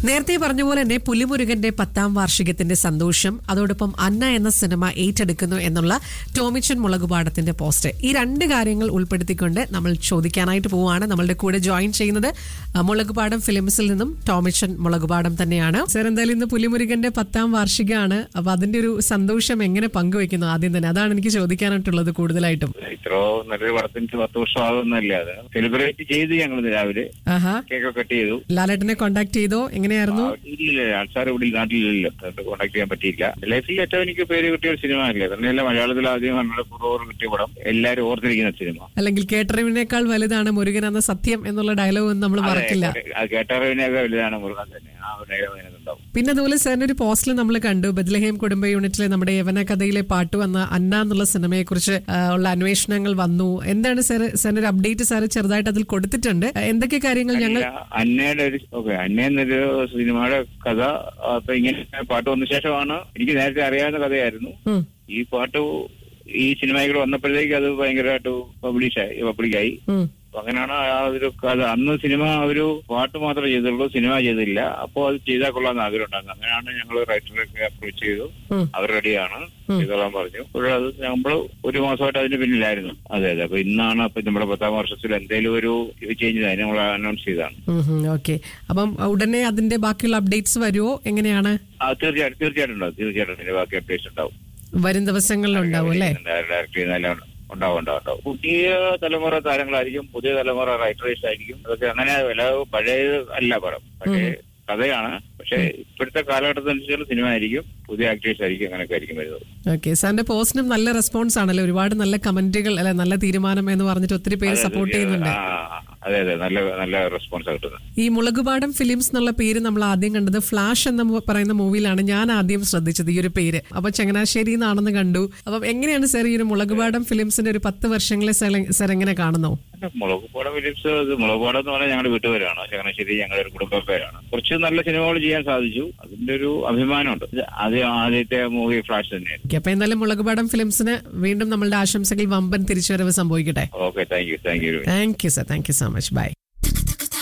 നേരത്തെ പറഞ്ഞ പോലെ തന്നെ പുലിമുരുകന്റെ പത്താം വാർഷികത്തിന്റെ സന്തോഷം അതോടൊപ്പം അന്ന എന്ന സിനിമ ഏറ്റെടുക്കുന്നു എന്നുള്ള ടോമിച്ചൻ മുളകുപാടത്തിന്റെ പോസ്റ്റ് ഈ രണ്ട് കാര്യങ്ങൾ ഉൾപ്പെടുത്തിക്കൊണ്ട് നമ്മൾ ചോദിക്കാനായിട്ട് പോവുകയാണ് നമ്മളുടെ കൂടെ ജോയിൻ ചെയ്യുന്നത് ആ, മുളകുപാടം ഫിലിംസിൽ നിന്നും ടോമിച്ചൻ മുളകുപാടം തന്നെയാണ് സർ എന്തായാലും ഇന്ന് പുലിമുരുകന്റെ പത്താം വാർഷികമാണ് അപ്പൊ അതിന്റെ ഒരു സന്തോഷം എങ്ങനെ പങ്കുവെക്കുന്നു ആദ്യം തന്നെ അതാണ് എനിക്ക് ചോദിക്കാനായിട്ടുള്ളത് കൂടുതലായിട്ടും ഇത്രോ നല്ലൊരു പടത്തിന് പത്ത് വർഷം ആകുന്നല്ലേ അത് സെലിബ്രേറ്റ് ചെയ്ത് ഞങ്ങൾ രാവിലെ ആഹാ കേക്ക് കട്ട് ചെയ്തു ലാലേട്ടനെ കോണ്ടാക്ട് ചെയ്തോ എങ്ങനെയായിരുന്നു ഇല്ല ആൾക്കാർ ഇവിടെ നാട്ടിലില്ലല്ലോ കോണ്ടാക്ട് ചെയ്യാൻ പറ്റിയില്ല ലൈഫിൽ ഏറ്റവും എനിക്ക് പേര് കിട്ടിയ ഒരു സിനിമ അല്ലേ തന്നെയല്ല മലയാളത്തിൽ ആദ്യം കണ്ണട കുറവ് കിട്ടിയ പടം എല്ലാരും ഓർത്തിരിക്കുന്ന സിനിമ അല്ലെങ്കിൽ കേട്ടറിവിനേക്കാൾ വലുതാണ് മുരുകൻ എന്ന സത്യം എന്നുള്ള ഡയലോഗ് നമ്മൾ മറക്കില്ല കേട്ടറിവിനെയൊക്കെ വലുതാണ് മുരുകൻ തന്നെ ആ ഒരു dialogue അതിനകത്തുണ്ടാവും പിന്നെ അതുപോലെ സാറിന് ഒരു പോസ്റ്റിൽ നമ്മൾ കണ്ടു ബദ്ലഹേം കുടുംബ യൂണിറ്റിലെ നമ്മുടെ യവന കഥയിലെ പാട്ട് വന്ന അന്ന എന്നുള്ള സിനിമയെ കുറിച്ച് ഉള്ള അന്വേഷണങ്ങൾ വന്നു എന്താണ് സാർ സാറിന് ഒരു അപ്ഡേറ്റ് സാർ ചെറുതായിട്ട് അതിൽ കൊടുത്തിട്ടുണ്ട് എന്തൊക്കെ കാര്യങ്ങൾ ഞങ്ങൾ അല്ല, അന്നയുടെ ഒരു ഓക്കെ അന്ന എന്നൊരു സിനിമയുടെ കഥ അപ്പൊ ഇങ്ങനെ പാട്ട് വന്ന ശേഷമാണ് എനിക്ക് നേരത്തെ അറിയാവുന്ന കഥയായിരുന്നു ഉം, ഈ പാട്ട് ഈ സിനിമയിൽ വന്നപ്പോഴത്തേക്ക് അത് ഭയങ്കരമായിട്ട് പബ്ലിഷായി പബ്ലിക്കായി ഉം, അപ്പൊ അങ്ങനെയാണ് ആ ഒരു കഥ അന്ന് സിനിമ ഒരു പാട്ട് മാത്രമേ ചെയ്തുള്ളൂ സിനിമ ചെയ്തില്ല അപ്പോൾ അത് ചെയ്താൽ കൊള്ളാന്ന് ആഗ്രഹം ഉണ്ടായിരുന്നു അങ്ങനെയാണ് ഞങ്ങൾ റൈറ്ററൊക്കെ അപ്രോച്ച് ചെയ്തു ഉം. അവർ റെഡിയാണ് ചെയ്തോളാൻ പറഞ്ഞു അപ്പോൾ അത് നമ്മൾ ഒരു മാസമായിട്ട് അതിന് പിന്നിലായിരുന്നു അതെ അതെ അപ്പൊ ഇന്നാണ് അപ്പൊ നമ്മുടെ പത്താം വർഷത്തിൽ എന്തെങ്കിലും ഒരു ഇത് ചേഞ്ച് അതിന് നമ്മൾ അനൗൺസ് ചെയ്താണ് ഉം, ഉം, ഓക്കെ അപ്പം ഉടനെ അതിന്റെ ബാക്കിയുള്ള അപ്ഡേറ്റ്സ് വരുമോ എങ്ങനെയാണ് ആ തീർച്ചയായിട്ടും തീർച്ചയായിട്ടും ഉണ്ടാവും തീർച്ചയായിട്ടും ഇതിന്റെ ബാക്കി അപ്ഡേറ്റ്സ് ഉണ്ടാവും വരും ദിവസങ്ങളിൽ ഉണ്ടാവും അല്ലേ ഡയറക്ട് ചെയ്യുന്നതെല്ലാം ഉണ്ടാവും ഉണ്ടാവും ഉണ്ടാവും പുതിയ തലമുറ താരങ്ങളായിരിക്കും പുതിയ തലമുറ റൈറ്ററേഴ്സ് ആയിരിക്കും അതൊക്കെ അങ്ങനെ വില പഴയ അല്ല പടം പഴയ കഥയാണ് പക്ഷെ ഇപ്പോഴത്തെ കാലഘട്ടത്തിനനുസരിച്ചുള്ള സിനിമ ആയിരിക്കും പുതിയ ആക്ടേഴ്സ് ആയിരിക്കും അങ്ങനെയൊക്കെ ആയിരിക്കും വരുന്നത് ഓക്കെ സാറിന്റെ പോസ്റ്റിനും നല്ല റെസ്പോൺസ് ആണല്ലോ ഒരുപാട് നല്ല കമന്റുകൾ അല്ലെ നല്ല തീരുമാനം എന്ന് പറഞ്ഞിട്ട് ഒത്തിരി പേര് സപ്പോർട്ട് ചെയ്യുന്നുണ്ട് ആ, അതെ അതെ നല്ല നല്ല റെസ്പോൺസ് കിട്ടുന്നത് ഈ മുളകുപാടം ഫിലിംസ് എന്നുള്ള പേര് നമ്മൾ ആദ്യം കണ്ടത് ഫ്ലാഷ് എന്ന മൂ- പറയുന്ന മൂവിയിലാണ് ഞാൻ ആദ്യം ശ്രദ്ധിച്ചത് ഈ ഒരു പേര് അപ്പൊ ചങ്ങനാശ്ശേരി എന്നാണെന്ന് കണ്ടു അപ്പം എങ്ങനെയാണ് സാർ ഈ ഒരു മുളകുപാടം ഫിലിംസിന്റെ ഒരു പത്ത് വർഷങ്ങളെ സാർ എങ്ങനെ കാണുന്നു മുളകുപാട ഫിലിപ്സ് ഇത് മുളകുപാടം എന്ന് പറഞ്ഞാൽ ഞങ്ങളുടെ വീട്ടുപേരാണ് ചങ്ങനാശ്ശേരി ഞങ്ങളുടെ ഒരു കുടുംബ പേരാണ് കുറച്ച് നല്ല സിനിമകൾ ചെയ്യാൻ സാധിച്ചു അതിന്റെ ഒരു അഭിമാനമുണ്ട് ഇത് ആദ്യം ആദ്യത്തെ മൂവി ഫ്ലാഷ് തന്നെയായിരുന്നു ഓക്കെ അപ്പൊ എന്തായാലും മുളകുപാടം ഫിലിംസിന് വീണ്ടും നമ്മളുടെ ആശംസകൾ വമ്പൻ തിരിച്ചുവരവ് സംഭവിക്കട്ടെ okay thank you thank you thank you sir thank you so much by